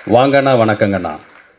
வாங்கண்ணா வணக்கங்கண்ணா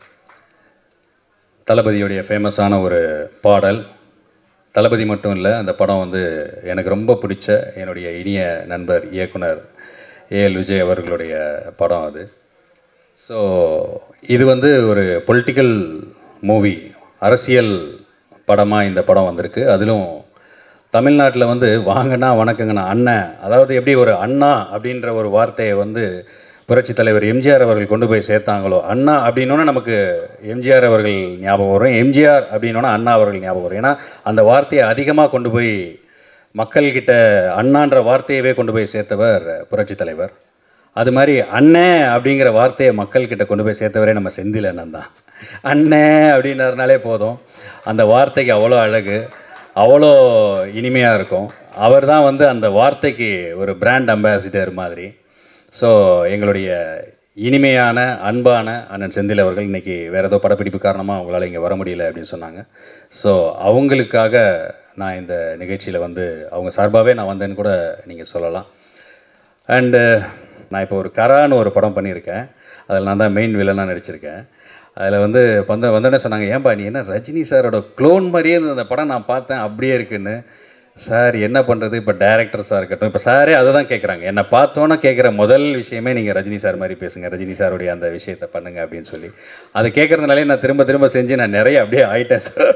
தளபதியுடைய ஃபேமஸான ஒரு பாடல் தளபதி மட்டும் இல்லை அந்த படம் வந்து எனக்கு ரொம்ப பிடிச்ச என்னுடைய இனிய நண்பர் இயக்குனர் ஏஎல் விஜய் அவர்களுடைய படம் அது ஸோ இது வந்து ஒரு பொலிட்டிக்கல் மூவி அரசியல் படமாக இந்த படம் வந்திருக்கு அதிலும் தமிழ்நாட்டில் வந்து வாங்கண்ணா வணக்கங்கண்ணா அண்ணன் அதாவது எப்படி ஒரு அண்ணா அப்படின்ற ஒரு வார்த்தையை வந்து புரட்சி தலைவர் எம்ஜிஆர் அவர்கள் கொண்டு போய் சேர்த்தாங்களோ அண்ணா அப்படின்னோன்னா நமக்கு எம்ஜிஆர் அவர்கள் ஞாபகம் வரும் எம்ஜிஆர் அப்படின்னோன்னா அண்ணா அவர்கள் ஞாபகம் வரும் ஏன்னா அந்த வார்த்தையை அதிகமாக கொண்டு போய் மக்கள்கிட்ட அண்ணான்ற வார்த்தையவே கொண்டு போய் சேர்த்தவர் புரட்சி தலைவர் அது மாதிரி அண்ணே அப்படிங்கிற வார்த்தையை மக்கள்கிட்ட கொண்டு போய் சேர்த்தவரே நம்ம செந்தில் அண்ணன் தான் அண்ணே அப்படின்னாருனாலே போதும் அந்த வார்த்தைக்கு அவ்வளோ அழகு அவ்வளோ இனிமையாக இருக்கும் அவர் தான் வந்து அந்த வார்த்தைக்கு ஒரு பிராண்ட் அம்பாசிடர் மாதிரி ஸோ எங்களுடைய இனிமையான அன்பான அண்ணன் செந்தில் அவர்கள் இன்றைக்கி வேறு ஏதோ படப்பிடிப்பு காரணமாக அவங்களால இங்கே வர முடியல அப்படின்னு சொன்னாங்க ஸோ அவங்களுக்காக நான் இந்த நிகழ்ச்சியில் வந்து அவங்க சார்பாகவே நான் வந்தேன்னு கூட நீங்கள் சொல்லலாம் அண்டு நான் இப்போ ஒரு கரான்னு ஒரு படம் பண்ணியிருக்கேன் அதில் நான் தான் மெயின் வில்லனாக நடிச்சிருக்கேன் அதில் வந்து வந்த வந்தோடனே சொன்னாங்க ஏன்பா நீ என்ன ரஜினி சாரோட க்ளோன் மாதிரியே இருந்தது அந்த படம் நான் பார்த்தேன் அப்படியே இருக்குன்னு சார் என்ன பண்ணுறது இப்போ டேரக்டர்ஸாக இருக்கட்டும் இப்போ சாரே அதை தான் கேட்குறாங்க என்னை பார்த்தோன்னே கேட்குற முதல் விஷயமே நீங்கள் ரஜினி சார் மாதிரி பேசுங்க ரஜினி சாருடைய அந்த விஷயத்தை பண்ணுங்க அப்படின்னு சொல்லி அதை கேட்குறதுனாலே நான் திரும்ப திரும்ப செஞ்சு நான் நிறைய அப்படியே ஆயிட்டேன் சார்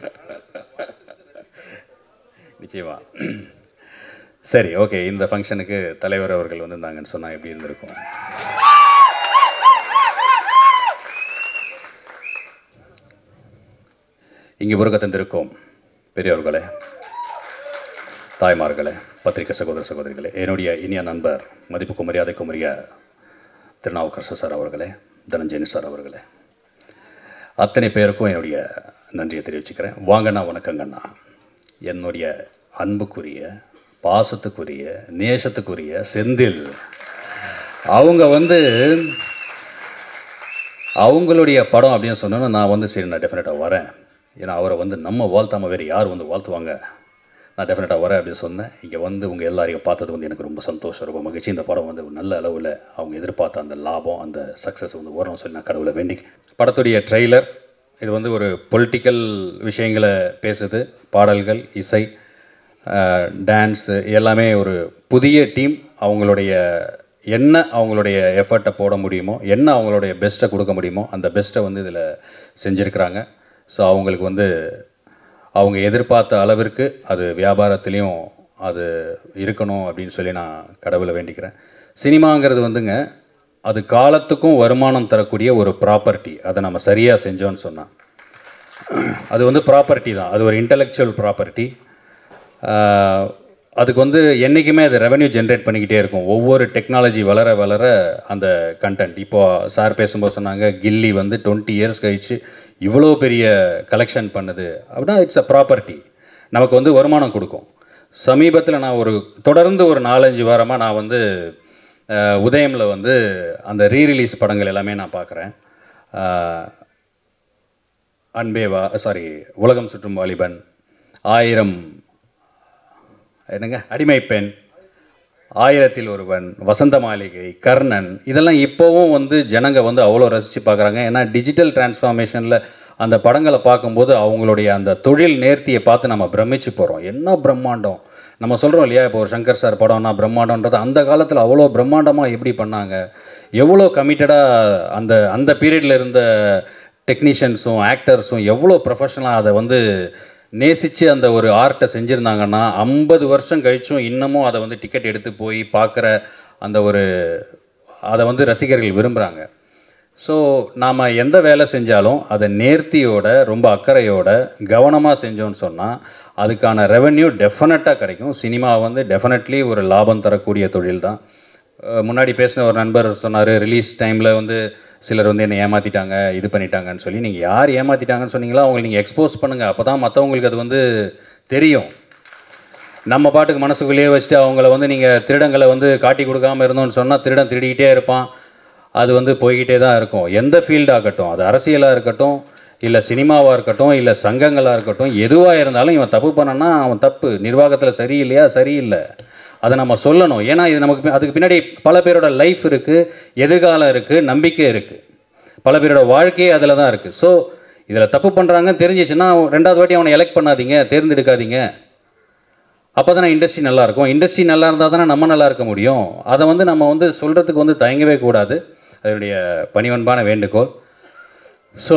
நிச்சயமா சரி ஓகே இந்த ஃபங்க்ஷனுக்கு தலைவர் அவர்கள் வந்திருந்தாங்கன்னு சொன்னால் எப்படி இருந்திருக்கும் இங்கே உருக தந்திருக்கும் பெரியவர்களே தாய்மார்களே பத்திரிகை சகோதர சகோதரிகளே என்னுடைய இனிய நண்பர் மதிப்புக்கும் மரியாதைக்கும் உரிய திருநாவுக்கரசு சார் அவர்களே தனஞ்சயனி சார் அவர்களே அத்தனை பேருக்கும் என்னுடைய நன்றியை தெரிவிச்சுக்கிறேன் வாங்கண்ணா வணக்கங்கண்ணா என்னுடைய அன்புக்குரிய பாசத்துக்குரிய நேசத்துக்குரிய செந்தில் அவங்க வந்து அவங்களுடைய படம் அப்படின்னு சொன்னோன்னா நான் வந்து சரி நான் டெஃபினட்டாக வரேன் ஏன்னா அவரை வந்து நம்ம வாழ்த்தாம வேறு யார் வந்து வாழ்த்துவாங்க நான் டெஃபினட்டாக வரேன் அப்படின்னு சொன்னேன் இங்கே வந்து உங்கள் எல்லாரையும் பார்த்தது வந்து எனக்கு ரொம்ப சந்தோஷம் ரொம்ப மகிழ்ச்சி இந்த படம் வந்து ஒரு நல்ல அளவில் அவங்க எதிர்பார்த்த அந்த லாபம் அந்த சக்ஸஸ் வந்து வரணும்னு சொல்லி நான் கடவுளை வேண்டி படத்துடைய ட்ரெய்லர் இது வந்து ஒரு பொலிட்டிக்கல் விஷயங்களை பேசுது பாடல்கள் இசை டான்ஸு எல்லாமே ஒரு புதிய டீம் அவங்களுடைய என்ன அவங்களுடைய எஃபர்ட்டை போட முடியுமோ என்ன அவங்களுடைய பெஸ்ட்டை கொடுக்க முடியுமோ அந்த பெஸ்ட்டை வந்து இதில் செஞ்சுருக்கிறாங்க ஸோ அவங்களுக்கு வந்து அவங்க எதிர்பார்த்த அளவிற்கு அது வியாபாரத்துலேயும் அது இருக்கணும் அப்படின்னு சொல்லி நான் கடவுளை வேண்டிக்கிறேன் சினிமாங்கிறது வந்துங்க அது காலத்துக்கும் வருமானம் தரக்கூடிய ஒரு ப்ராப்பர்ட்டி அதை நம்ம சரியாக செஞ்சோன்னு சொன்னால் அது வந்து ப்ராப்பர்ட்டி தான் அது ஒரு இன்டலெக்சுவல் ப்ராப்பர்ட்டி அதுக்கு வந்து என்றைக்குமே அது ரெவென்யூ ஜென்ரேட் பண்ணிக்கிட்டே இருக்கும் ஒவ்வொரு டெக்னாலஜி வளர வளர அந்த கண்டென்ட் இப்போது சார் பேசும்போது சொன்னாங்க கில்லி வந்து டுவெண்ட்டி இயர்ஸ் கழித்து இவ்வளோ பெரிய கலெக்ஷன் பண்ணுது அப்படின்னா இட்ஸ் அ ப்ராப்பர்ட்டி நமக்கு வந்து வருமானம் கொடுக்கும் சமீபத்தில் நான் ஒரு தொடர்ந்து ஒரு நாலஞ்சு வாரமாக நான் வந்து உதயமில் வந்து அந்த ரீரிலீஸ் படங்கள் எல்லாமே நான் பார்க்குறேன் அன்பேவா சாரி உலகம் சுற்றும் வாலிபன் ஆயிரம் என்னங்க அடிமை பெண் ஆயிரத்தில் ஒருவன் வசந்த மாளிகை கர்ணன் இதெல்லாம் இப்போவும் வந்து ஜனங்க வந்து அவ்வளோ ரசித்து பார்க்குறாங்க ஏன்னா டிஜிட்டல் டிரான்ஸ்ஃபார்மேஷனில் அந்த படங்களை பார்க்கும்போது அவங்களுடைய அந்த தொழில் நேர்த்தியை பார்த்து நம்ம பிரமிச்சு போகிறோம் என்ன பிரம்மாண்டம் நம்ம சொல்கிறோம் இல்லையா இப்போ ஒரு சங்கர் சார் படம்னா பிரம்மாண்டன்றது அந்த காலத்தில் அவ்வளோ பிரம்மாண்டமாக எப்படி பண்ணாங்க எவ்வளோ கமிட்டடாக அந்த அந்த பீரியடில் இருந்த டெக்னீஷியன்ஸும் ஆக்டர்ஸும் எவ்வளோ ப்ரொஃபஷனலாக அதை வந்து நேசித்து அந்த ஒரு ஆர்ட்டை செஞ்சுருந்தாங்கன்னா ஐம்பது வருஷம் கழிச்சும் இன்னமும் அதை வந்து டிக்கெட் எடுத்து போய் பார்க்குற அந்த ஒரு அதை வந்து ரசிகர்கள் விரும்புகிறாங்க ஸோ நாம் எந்த வேலை செஞ்சாலும் அதை நேர்த்தியோட ரொம்ப அக்கறையோட கவனமாக செஞ்சோன்னு சொன்னால் அதுக்கான ரெவென்யூ டெஃபினட்டாக கிடைக்கும் சினிமா வந்து டெஃபினெட்லி ஒரு லாபம் தரக்கூடிய தொழில் தான் முன்னாடி பேசின ஒரு நண்பர் சொன்னார் ரிலீஸ் டைமில் வந்து சிலர் வந்து என்னை ஏமாற்றிட்டாங்க இது பண்ணிட்டாங்கன்னு சொல்லி நீங்கள் யார் ஏமாற்றிட்டாங்கன்னு சொன்னீங்களோ அவங்களை நீங்கள் எக்ஸ்போஸ் பண்ணுங்கள் அப்போ தான் மற்றவங்களுக்கு அது வந்து தெரியும் நம்ம பாட்டுக்கு மனசுக்குள்ளேயே வச்சுட்டு அவங்கள வந்து நீங்கள் திருடங்களை வந்து காட்டி கொடுக்காமல் இருந்தோம்னு சொன்னால் திருடன் திருடிக்கிட்டே இருப்பான் அது வந்து போய்கிட்டே தான் இருக்கும் எந்த ஃபீல்டாகட்டும் அது அரசியலாக இருக்கட்டும் இல்லை சினிமாவாக இருக்கட்டும் இல்லை சங்கங்களாக இருக்கட்டும் எதுவாக இருந்தாலும் இவன் தப்பு பண்ணனா அவன் தப்பு நிர்வாகத்தில் சரியில்லையா சரியில்லை அதை நம்ம சொல்லணும் ஏன்னா இது நமக்கு பி- அதுக்கு பின்னாடி பல பேரோட லைஃப் இருக்குது எதிர்காலம் இருக்குது நம்பிக்கை இருக்குது பல பேரோட வாழ்க்கையே அதில் தான் இருக்குது ஸோ இதில் தப்பு பண்ணுறாங்கன்னு தெரிஞ்சிச்சுன்னா ரெண்டாவது வாட்டி அவனை எலெக்ட் பண்ணாதீங்க தேர்ந்தெடுக்காதீங்க அப்போ தானே இண்டஸ்ட்ரி நல்லா இருக்கும் இண்டஸ்ட்ரி நல்லா இருந்தால் தானே நம்ம நல்லா இருக்க முடியும் அதை வந்து நம்ம வந்து சொல்கிறதுக்கு வந்து தயங்கவே கூடாது அதனுடைய பணிவன்பான வேண்டுகோள் ஸோ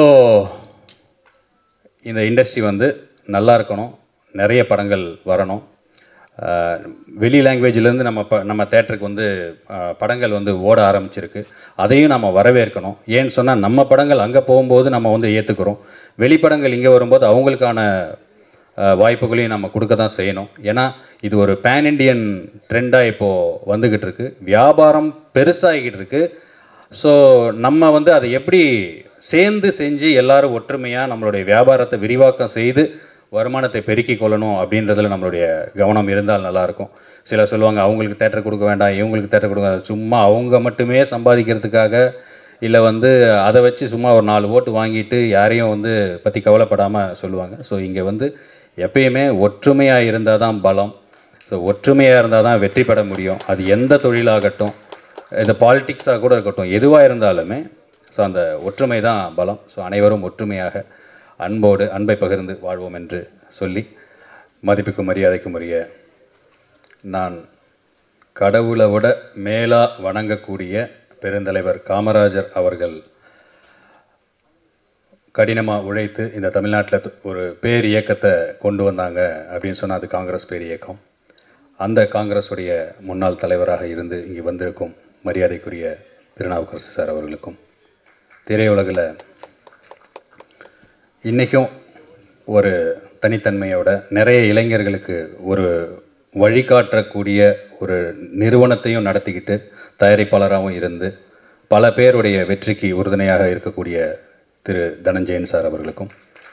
இந்த இண்டஸ்ட்ரி வந்து நல்லா இருக்கணும் நிறைய படங்கள் வரணும் ஆஹ் வெளி லாங்குவேஜ்லேருந்து நம்ம ப நம்ம தேட்டருக்கு வந்து ஆஹ் படங்கள் வந்து ஓட ஆரம்பிச்சிருக்கு அதையும் நம்ம வரவேற்கணும் ஏன்னு சொன்னால் நம்ம படங்கள் அங்கே போகும்போது நம்ம வந்து ஏற்றுக்கிறோம் வெளிப்படங்கள் இங்கே வரும்போது அவங்களுக்கான ஆஹ் வாய்ப்புகளையும் நம்ம கொடுக்க தான் செய்யணும் ஏன்னா இது ஒரு பேன் இண்டியன் ட்ரெண்டாக இப்போது வந்துக்கிட்டு இருக்கு வியாபாரம் பெருசாகிக்கிட்டு இருக்கு ஸோ நம்ம வந்து அதை எப்படி சேர்ந்து செஞ்சு எல்லாரும் ஒற்றுமையாக நம்மளுடைய வியாபாரத்தை விரிவாக்கம் செய்து வருமானத்தை பெருக்கிக் கொள்ளணும் அப்படின்றதுல நம்மளுடைய கவனம் இருந்தால் நல்லாயிருக்கும் சிலர் சொல்லுவாங்க அவங்களுக்கு தேட்டர் கொடுக்க வேண்டாம் இவங்களுக்கு தேட்டர் கொடுக்க வேண்டாம். சும்மா அவங்க மட்டுமே சம்பாதிக்கிறதுக்காக இல்லை வந்து அதை வச்சு சும்மா ஒரு நாலு ஓட்டு வாங்கிட்டு யாரையும் வந்து பற்றி கவலைப்படாமல் சொல்லுவாங்க ஸோ இங்கே வந்து எப்பயுமே ஒற்றுமையாக இருந்தால் தான் பலம் ஸோ ஒற்றுமையாக இருந்தால் தான் வெற்றி பெற முடியும் அது எந்த தொழிலாகட்டும் இந்த பாலிடிக்ஸாக கூட இருக்கட்டும் எதுவாக இருந்தாலுமே ஸோ அந்த ஒற்றுமை தான் பலம் ஸோ அனைவரும் ஒற்றுமையாக அன்போடு அன்பை பகிர்ந்து வாழ்வோம் என்று சொல்லி மதிப்புக்கும் மரியாதைக்கும் உரிய நான் கடவுளை விட மேலாக வணங்கக்கூடிய பெருந்தலைவர் காமராஜர் அவர்கள் கடினமாக உழைத்து இந்த தமிழ்நாட்டில் ஒரு பேர் இயக்கத்தை கொண்டு வந்தாங்க அப்படின்னு சொன்னால் அது காங்கிரஸ் பேர் இயக்கம் அந்த காங்கிரஸுடைய முன்னாள் தலைவராக இருந்து இங்கே வந்திருக்கும் மரியாதைக்குரிய திருநாவுக்கரசு சார் அவர்களுக்கும் திரையுலகில் இன்றைக்கும் ஒரு தனித்தன்மையோட நிறைய இளைஞர்களுக்கு ஒரு வழிகாட்டக்கூடிய ஒரு நிறுவனத்தையும் நடத்திக்கிட்டு தயாரிப்பாளராகவும் இருந்து பல பேருடைய வெற்றிக்கு உறுதுணையாக இருக்கக்கூடிய திரு தனஞ்சயன் சார் அவர்களுக்கும்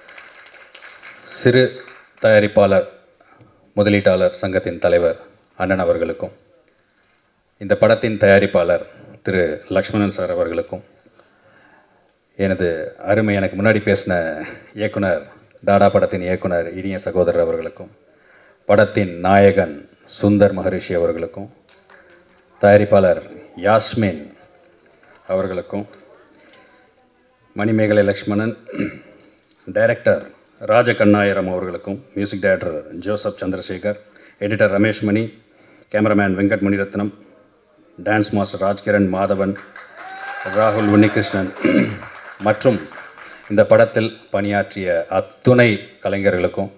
சிறு தயாரிப்பாளர் முதலீட்டாளர் சங்கத்தின் தலைவர் அண்ணன் அவர்களுக்கும் இந்த படத்தின் தயாரிப்பாளர் திரு லக்ஷ்மணன் சார் அவர்களுக்கும் எனது அருமை எனக்கு முன்னாடி பேசின இயக்குனர் டாடா படத்தின் இயக்குனர் இனிய சகோதரர் அவர்களுக்கும் படத்தின் நாயகன் சுந்தர் மகரிஷி அவர்களுக்கும் தயாரிப்பாளர் யாஸ்மின் அவர்களுக்கும் மணிமேகலை லக்ஷ்மணன் டைரக்டர் ராஜகண்ணாயிரம் அவர்களுக்கும் music director Joseph Chandrasekhar editor Ramesh மணி cameraman Venkat Mani Ratnam dance master Rajkiran Madhavan ராகுல் உன்னிகிருஷ்ணன் மற்றும் இந்த படத்தில் பணியாற்றிய அத்துணை கலைஞர்களுக்கும்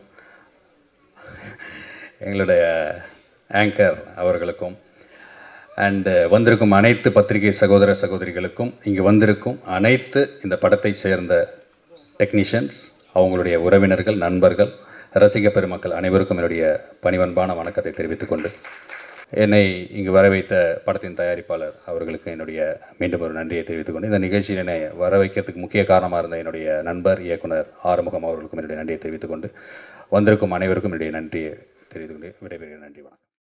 எங்களுடைய ஆங்கர் அவர்களுக்கும் அண்டு வந்திருக்கும் அனைத்து பத்திரிகை சகோதர சகோதரிகளுக்கும் இங்கு வந்திருக்கும் அனைத்து இந்த படத்தை சேர்ந்த டெக்னீஷியன்ஸ் அவங்களுடைய உறவினர்கள் நண்பர்கள் ரசிக பெருமக்கள் அனைவருக்கும் என்னுடைய பணிவன்பான வணக்கத்தை தெரிவித்துக் கொண்டு என்னை இங்கு வர வைத்த படத்தின் தயாரிப்பாளர் அவர்களுக்கு என்னுடைய மீண்டும் ஒரு நன்றியை தெரிவித்துக் கொண்டு இந்த நிகழ்ச்சியில் என்னை வர வைக்கிறதுக்கு முக்கிய காரணமாக இருந்த என்னுடைய நண்பர் இயக்குனர் ஆறுமுகம் அவர்களுக்கும் என்னுடைய நன்றியை தெரிவித்துக் கொண்டு வந்திருக்கும் அனைவருக்கும் என்னுடைய நன்றியை தெரிவித்துக் கொண்டு விடைபெறுகிறேன் நன்றி வணக்கம்